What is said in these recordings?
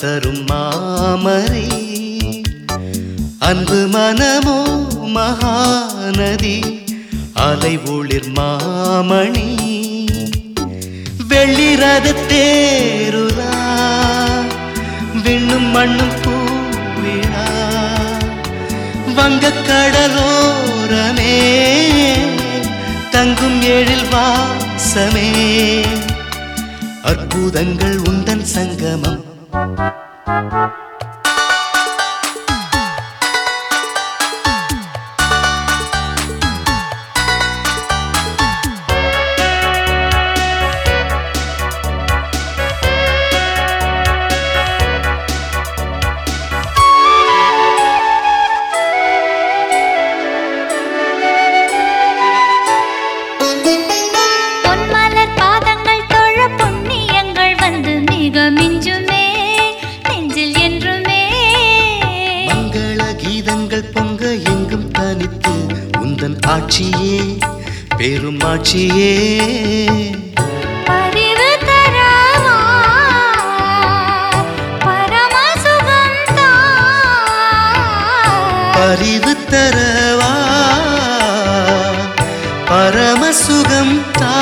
தரும் மாமரி அன்பு மனமோ மகாநதி அலை ஒளிர் மாமணி வெள்ளிரத தேருலா விண்ணும் மண்ணும் பூவிழா வங்கக் கடலோரமே தங்கும் எழில் வாசமே அற்புதங்கள் உந்தன் சங்கமம் பொன்மலர் பாதங்கள் தொழ புண்ணியங்கள் வந்து மிக மிஞ்சுமே நெஞ்சில் என்றுமே மங்கள கீதங்கள் பொங்க எங்கும் தனித்து உந்தன் ஆட்சியே பெரும் ஆட்சியே பரிவு தரவா பரம சுகம் தா பரிவு தரவா பரமசுகம் தா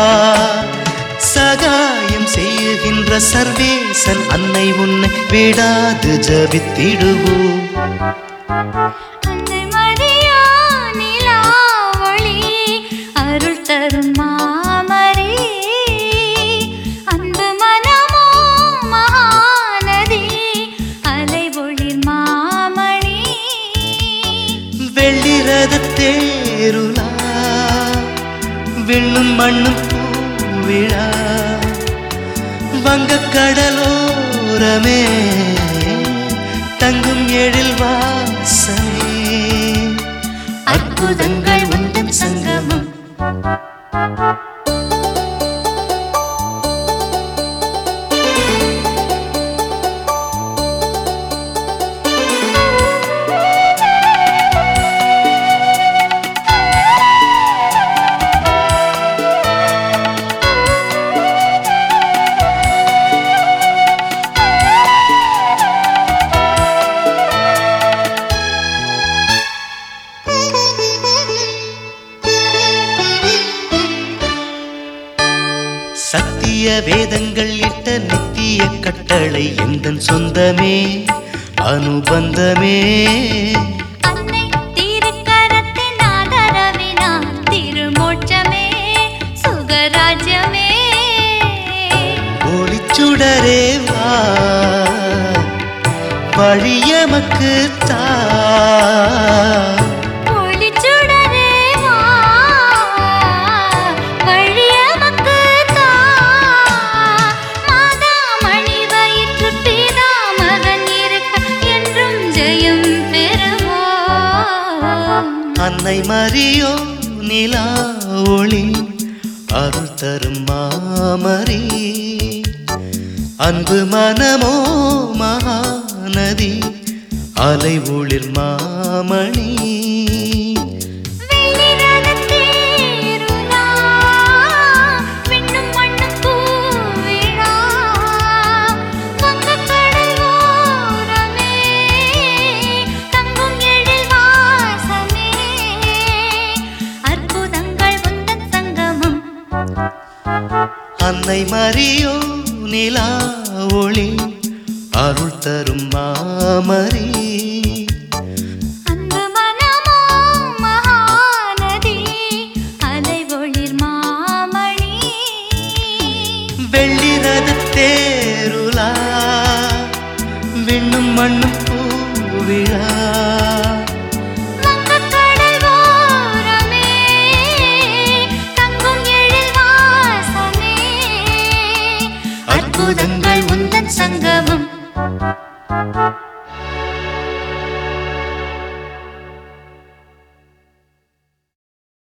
சகாயம் செய்கின்ற சர்வேசன் அன்னை உன்னை விடாது ஜபித்திடுவோம் அன்னை மரியா நிலாவொளி அருள் தரும் மாமரி அன்பு மனமோ மகாநதி அலை ஒளிர் மாமணி வெள்ளிரத தேருலா விண்ணும் மண்ணும் பூவிழா வங்கக் கடலோரமே தங்கும் எழில் வாசமே அற்புதங்கள் உந்தன் சங்கமம் சத்திய வேதங்கள் இட்ட நித்திய கட்டளை எந்தன் சொந்தமே அனுபந்தமே அன்னை திருக்கரத்தின் ஆதரவினால் திருமோட்சமே சுகராஜ்யமே ஒளிச்சுடரே வா வழியமக்கு தா ஒளிச்சுடரே வா வழியமக்கு தா மாதா மணி வயிற்று பிதா மகன் இருக்க என்றும் ஜெயம் பெறுவோம் அன்னை மரியோ நிலா ஒளி அருள் தரும் மாமரி அன்பு மனமோ மகாநதி அலை ஒளிர் மாமணி வெள்ளிரதத் தேருலா, விண்ணும் மண்ணும் பூவிழா, வங்கக் கடல் ஓரமே, தங்கும் எழில் வாசமே, அற்புதங்கள் உந்தன் சங்கமம் அன்னை மரியோ நிலா ஒளி அருள் தரும் மாமரி அன்பு மனமோ மகாநதி அலை ஒளிர் மாமணி வெள்ளிரத தேருலா விண்ணும் மண்ணும் பூவிழா